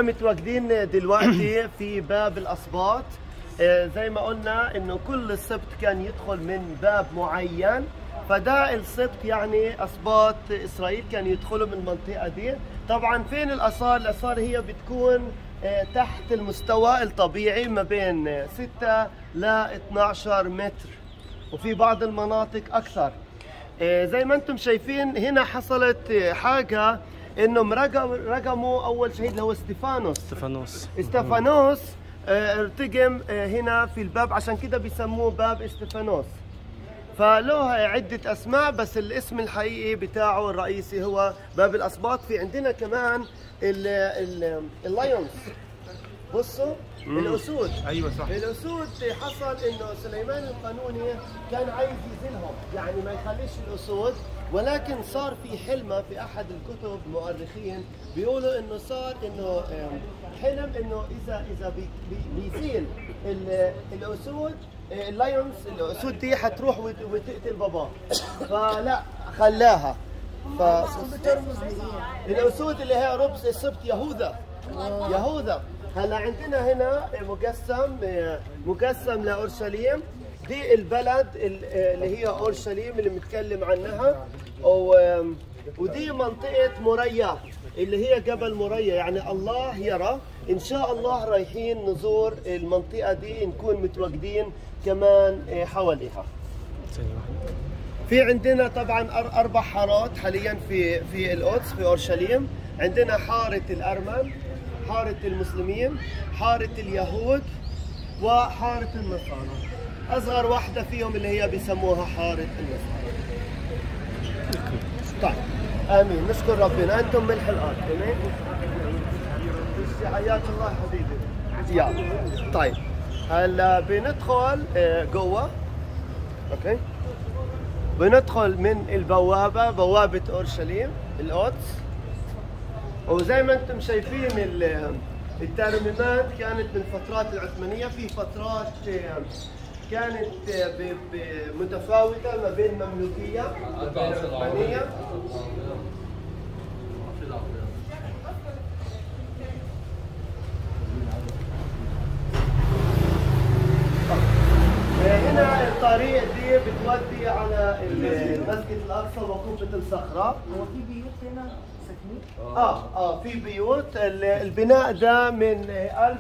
متواجدين دلوقتي في باب الاسباط آه، زي ما قلنا انه كل السبت كان يدخل من باب معين فده السبت يعني اسباط اسرائيل كانوا يدخلوا من المنطقه دي طبعا فين الاثار الاثار هي بتكون آه، تحت المستوى الطبيعي ما بين 6 ل 12 متر وفي بعض المناطق اكثر آه، زي ما انتم شايفين هنا حصلت آه، حاجه انهم رقم رقموا اول شهيد اللي هو ستيفانوس استفانوس استفانوس آه، ارتجم آه، هنا في الباب عشان كده بيسموه باب استفانوس فله عدة أسماء بس الاسم الحقيقي بتاعه الرئيسي هو باب الأسباط في عندنا كمان ال ال اللايونز بصوا الأسود ايوه صح الأسود حصل إنه سليمان القانوني كان عايز يزيلهم يعني ما يخليش الأسود ولكن صار في حلمة في أحد الكتب المؤرخين بيقولوا إنه صار إنه آم، حلم إنه إذا إذا بي- بي- بيزيل ال- الأسود آه، اللايونز الأسود دي حتروح وت- وتقتل باباه فلا خلاها ف الأسود اللي هي ربز السبت يهوذا يهوذا هلا عندنا هنا مقسم مقسم لاورشليم دي البلد ال- اللي هي اورشليم اللي بنتكلم عنها و- ودي منطقه مريا اللي هي جبل مريا يعني الله يرى ان شاء الله رايحين نزور المنطقه دي نكون متواجدين كمان حواليها في عندنا طبعا أر- اربع حارات حاليا في في القدس في اورشليم عندنا حاره الارمن حاره المسلمين حاره اليهود وحاره النصارى اصغر واحده فيهم اللي هي بيسموها حاره النصارى طيب امين نشكر ربنا انتم ملح الارض امين حياك الله حبيبي يلا طيب هلا بندخل آه، جوا اوكي بندخل من البوابة بوابة أورشليم القدس وزي ما انتم شايفين ال- الترميمات كانت من فترات العثمانية في فترات آه، كانت آه، ب- ب- متفاوتة ما بين مملوكية وبين عثمانية هنا الطريق دي بتودي على المسجد الاقصى وقبه الصخره هو في بيوت هنا ساكنين؟ اه اه في بيوت ال- البناء ده من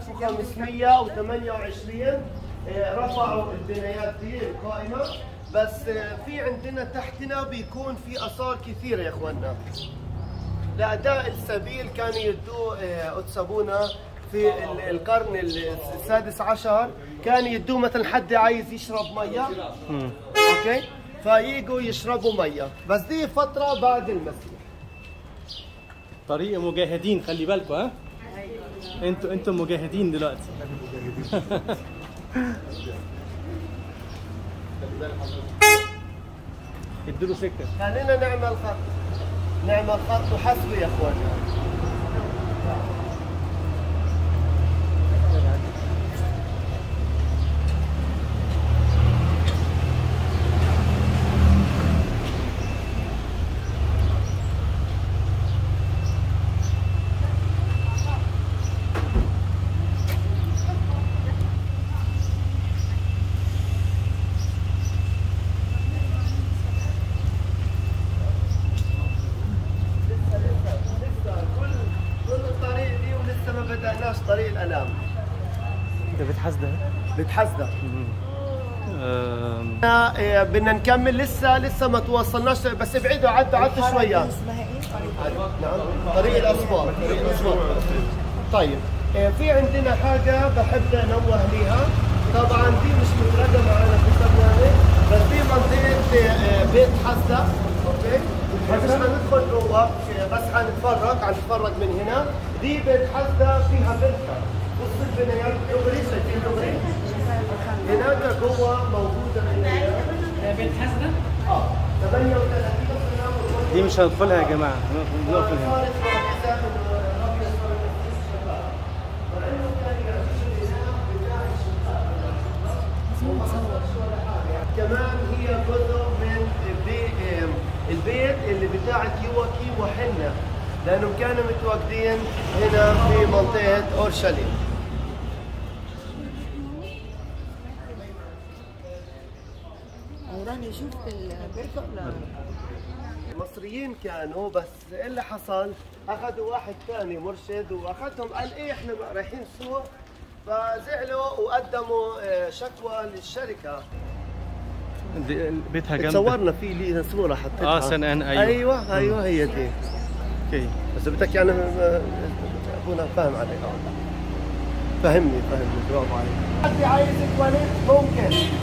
1528 آه، رفعوا البنايات دي القائمه بس آه، في عندنا تحتنا بيكون في اثار كثيره يا اخواننا لأداء السبيل كانوا يدوه آه، قدس أبونا في ال- القرن السادس عشر كان يدوه مثلا حد عايز يشرب مية أوكي فييجوا يشربوا مية بس دي فترة بعد المسيح طريق مجاهدين خلي بالكم ها انتوا انتوا مجاهدين دلوقتي ادوا له سكه خلينا نعمل خط نعمل خط وحسبي يا اخوانا لسه كل كل الطريق دي ولسه ما بدأناش طريق الألام ده بتحسده بتحسدها أم، آه، بدنا نكمل لسه لسه ما توصلناش بس ابعدوا عدوا عدوا شويه اسمها ايه؟ طريق نعم طريق الاسباط طريق الاسباط طيب آه، في عندنا حاجه بحب انوه ليها طبعا دي مش مترجمه معنا في البرنامج بس دي منطقه آه، بيت حسده اوكي مش هندخل جوا آه، بس حنتفرج حنتفرج من هنا دي بيت حسده فيها بركه بص البنايات دغري شايفين دغري هناك جوا موجوده بنايات بيت حسنة اه 38 سنه دي مش هندخلها يا جماعه نقفل هنا كمان هي جزء من البي- البيت اللي بتاعت يوكي وحنة لانهم كانوا متواجدين هنا في منطقه اورشليم وراح نشوف البركة ولا المصريين كانوا بس إيه اللي حصل اخذوا واحد ثاني مرشد واخذهم قال ايه احنا رايحين سوق فزعلوا وقدموا آه، شكوى للشركه دي- بيتها جنب تصورنا في لي صوره حطيتها آه، سن إن، أيوة. ايوه ايوه هي دي اوكي بس بدك يعني آه، ابونا فاهم عليك آه. فهمني فهمني برافو عليك حد عايز وليد ممكن